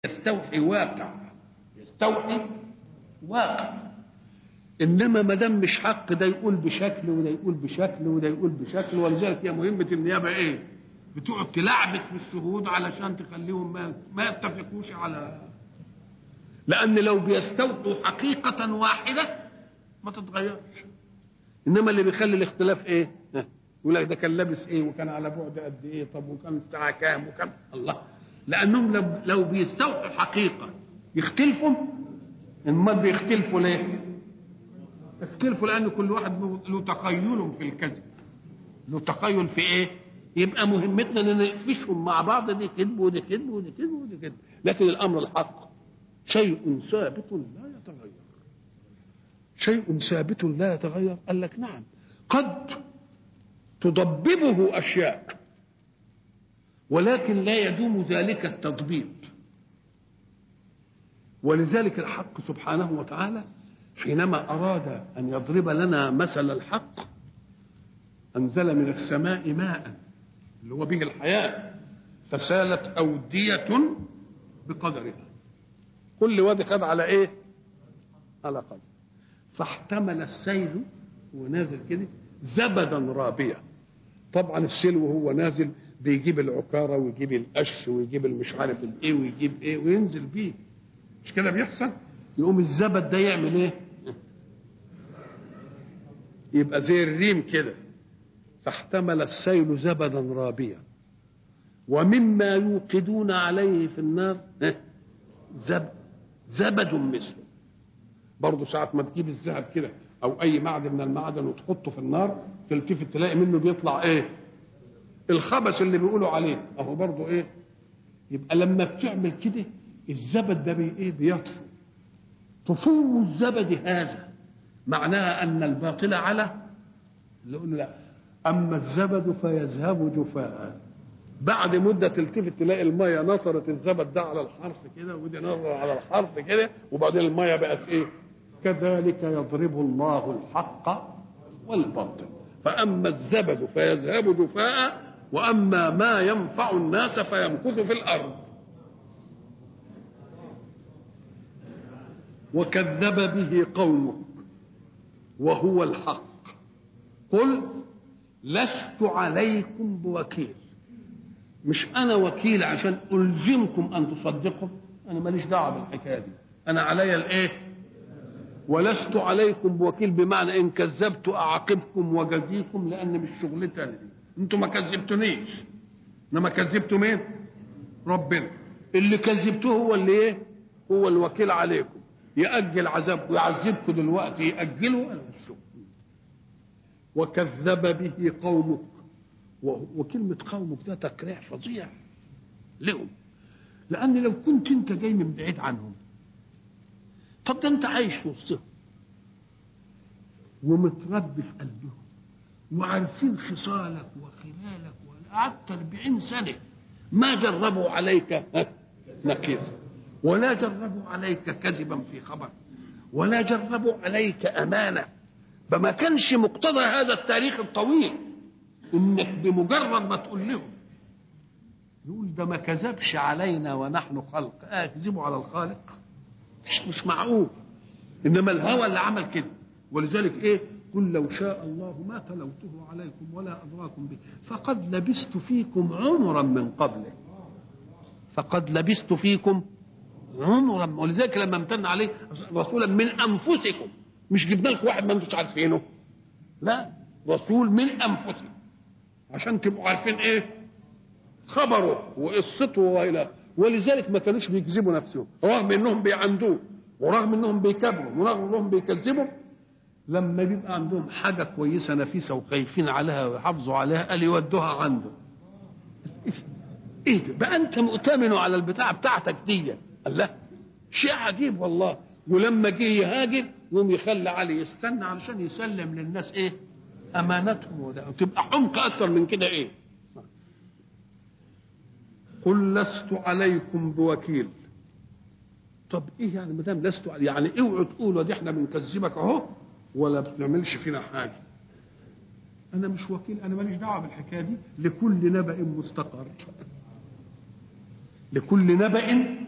يستوحي واقع يستوحي واقع انما ما دام مش حق ده يقول بشكل وده يقول بشكل وده يقول بشكل ولذلك هي مهمه النيابه ايه؟ بتقعد تلعبك في الشهود علشان تخليهم ما, ما يتفقوش على لان لو بيستوحوا حقيقه واحده ما تتغيرش انما اللي بيخلي الاختلاف ايه؟ يقول لك ده كان لابس ايه وكان على بعد قد ايه طب وكان الساعه كام وكان الله لانهم لو لو بيستوحوا حقيقه يختلفوا امال بيختلفوا ليه؟ يختلفوا لان كل واحد له تخيل في الكذب له تخيل في ايه؟ يبقى مهمتنا ان نقفشهم مع بعض دي كذب ودي كذب ودي كذب ودي كذب لكن الامر الحق شيء ثابت لا يتغير شيء ثابت لا يتغير قال لك نعم قد تضببه اشياء ولكن لا يدوم ذلك التضبيب ولذلك الحق سبحانه وتعالى حينما اراد ان يضرب لنا مثل الحق انزل من السماء ماء اللي هو به الحياه فسالت اوديه بقدرها كل وادي خد على ايه على قدر فاحتمل السيل ونازل كده زبدا رابيا طبعا السيل وهو نازل بيجيب العكارة ويجيب القش ويجيب المش عارف الايه ويجيب ايه وينزل بيه مش كده بيحصل يقوم الزبد ده يعمل ايه يبقى زي الريم كده فاحتمل السيل زبدا رابيا ومما يوقدون عليه في النار زب زبد مثله برضه ساعة ما تجيب الذهب كده أو أي معدن من المعدن وتحطه في النار تلتفت تلاقي منه بيطلع إيه؟ الخبث اللي بيقولوا عليه أهو برضه إيه؟ يبقى لما بتعمل كده الزبد ده بي إيه؟ بيطفو طفو الزبد هذا معناها أن الباطل على يقول لا أما الزبد فيذهب جفاء بعد مدة تلتفت تلاقي المية نطرت الزبد ده على الحرف كده ودي نطر على الحرف كده وبعدين المية بقت ايه؟ كذلك يضرب الله الحق والباطل فأما الزبد فيذهب جفاء وأما ما ينفع الناس فيمكث في الأرض وكذب به قومك وهو الحق قل لست عليكم بوكيل مش انا وكيل عشان الزمكم ان تصدقوا انا ماليش دعوه بالحكايه دي انا علي الايه ولست عليكم بوكيل بمعنى ان كذبت اعاقبكم وجزيكم لان مش شغلتي انا دي انتوا ما كذبتونيش انما كذبتوا مين ربنا اللي كذبتوه هو اللي ايه هو الوكيل عليكم يأجل عذابكم يعذبكم دلوقتي يأجله أنا مش شغل وكذب به قومك وكلمة قومك ده تكريع فظيع لهم لأن لو كنت أنت جاي من بعيد عنهم طب ده أنت عايش في وسطهم ومتربي في قلبهم وعارفين خصالك وخلالك وقعدت 40 سنة ما جربوا عليك نكيرا ولا جربوا عليك كذبا في خبر ولا جربوا عليك أمانة فما كانش مقتضى هذا التاريخ الطويل انك بمجرد ما تقول لهم يقول ده ما كذبش علينا ونحن خلق اه كذبوا على الخالق مش مش معقول انما الهوى اللي عمل كده ولذلك ايه قل لو شاء الله ما تلوته عليكم ولا ادراكم به فقد لبست فيكم عمرا من قبله فقد لبست فيكم عمرا ولذلك لما امتن عليه رسولا من انفسكم مش جبنا لكم واحد ما انتوش عارفينه لا رسول من انفسكم عشان تبقوا عارفين ايه خبره وقصته والى ولذلك ما كانوش بيكذبوا نفسهم رغم انهم بيعندوه ورغم انهم بيكبروا ورغم انهم بيكذبوا لما بيبقى عندهم حاجه كويسه نفيسه وخايفين عليها ويحافظوا عليها قال يودوها عنده ايه ده بقى انت مؤتمن على البتاع بتاعتك دي قال لا شيء عجيب والله ولما جه يهاجر يقوم يخلي علي يستنى علشان يسلم للناس ايه امانتهم وده تبقى حمق اكتر من كده ايه قل لست عليكم بوكيل طب ايه يعني ما دام لست يعني اوعوا تقولوا دي احنا بنكذبك اهو ولا بنعملش فينا حاجه انا مش وكيل انا ماليش دعوه بالحكايه دي لكل نبأ مستقر لكل نبأ